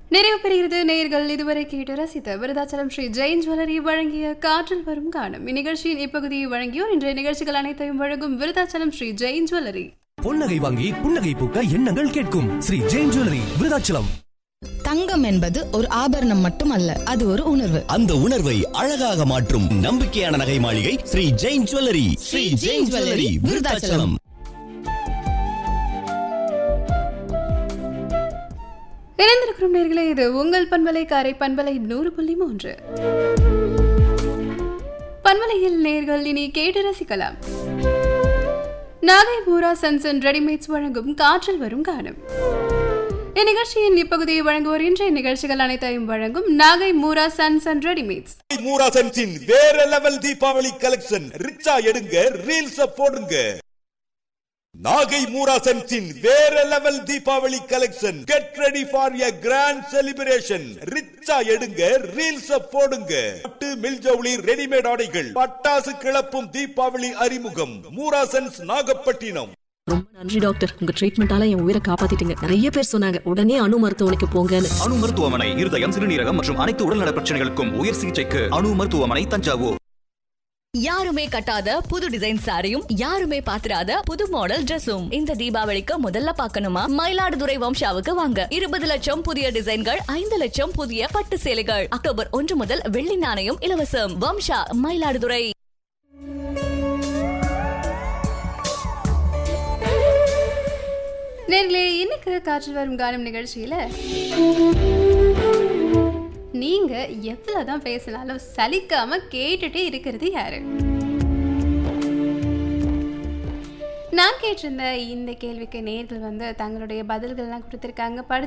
நிறைவு பெறுகிறது நேயர்கள் இதுவரை கேட்டு ரசித்த விருதாச்சலம் ஸ்ரீ ஜெயின் ஜுவல்லரி வழங்கிய காற்றில் வரும் காணும் இந்நிகழ்ச்சியின் இப்பகுதியை வழங்கியோர் இன்றைய நிகழ்ச்சிகள் அனைத்தையும் வழங்கும் விருதாச்சலம் ஸ்ரீ ஜெயின் ஜுவல்லரி பொன்னகை வாங்கி புன்னகை பூக்க எண்ணங்கள் கேட்கும் ஸ்ரீ ஜெயின் ஜுவல்லரி விருதாச்சலம் தங்கம் என்பது ஒரு ஆபரணம் மட்டுமல்ல அது ஒரு உணர்வு அந்த உணர்வை அழகாக மாற்றும் நம்பிக்கையான நகை மாளிகை ஸ்ரீ ஜெயின் ஜுவல்லரி ஸ்ரீ ஜெயின் ஜுவல்லரி விருதாச்சலம் இணைந்திருக்கும் நேர்களே இது உங்கள் பண்பலை காரை பண்பலை நூறு புள்ளி மூன்று பண்பலையில் நேர்கள் இனி கேட்டு ரசிக்கலாம் நாகை பூரா சன்சன் ரெடிமேட்ஸ் வழங்கும் காற்றில் வரும் காணும் இந்நிகழ்ச்சியின் இப்பகுதியை வழங்குவோர் இன்றைய நிகழ்ச்சிகள் அனைத்தையும் வழங்கும் Nagai Moora sons and readymades Moora சென்சின் வேற லெவல் தீபாவளி கலெக்ஷன் ரிச்சா எடுங்க ரீல்ஸ் போடுங்க நாகை மூரா சென்சின் வேற level Deepavali collection get ready for a grand celebration ரிச்சா எடுங்க ரீல்ஸ் போடுங்க பட்டு மில்ஜவுளி ரெடிமேட் ஆடைகள் பட்டாசு கிளப்பும் தீபாவளி அறிமுகம் மூரா சென்ஸ் நாகப்பட்டினம் ரொம்ப நன்றி டாக்டர் உங்க ட்ரீட்மெண்டால என் உயிரை காப்பாத்திட்டீங்க நிறைய பேர் சொன்னாங்க உடனே அணு மருத்துவமனைக்கு போங்கன்னு அணு மருத்துவமனை இருதயம் சிறுநீரகம் மற்றும் அனைத்து உடல்நல பிரச்சனைகளுக்கும் உயர் சிகிச்சைக்கு அணு மருத்துவமனை தஞ்சாவூர் யாருமே கட்டாத புது டிசைன் சாரியும் யாருமே பாத்திராத புது மாடல் Dressum இந்த தீபாவளிக்கு முதல்ல பார்க்கணுமா மயிலாடுதுறை வம்சாவுக்கு வாங்க இருபது லட்சம் புதிய டிசைன்கள் ஐந்து லட்சம் புதிய பட்டு சேலைகள் அக்டோபர் ஒன்று முதல் வெள்ளி நாணயம் இலவசம் வம்சா மயிலாடுதுறை நேர்களே இன்னைக்கு காற்றில் வரும் காணும் நிகழ்ச்சியில நீங்க எவ்வளவுதான் பேசினாலும் சலிக்காம கேட்டுட்டே இருக்கிறது யாரு நான் கேட்டிருந்த இந்த கேள்விக்கு நேர்கள் வந்து தங்களுடைய பதில்கள்லாம் கொடுத்துருக்காங்க படி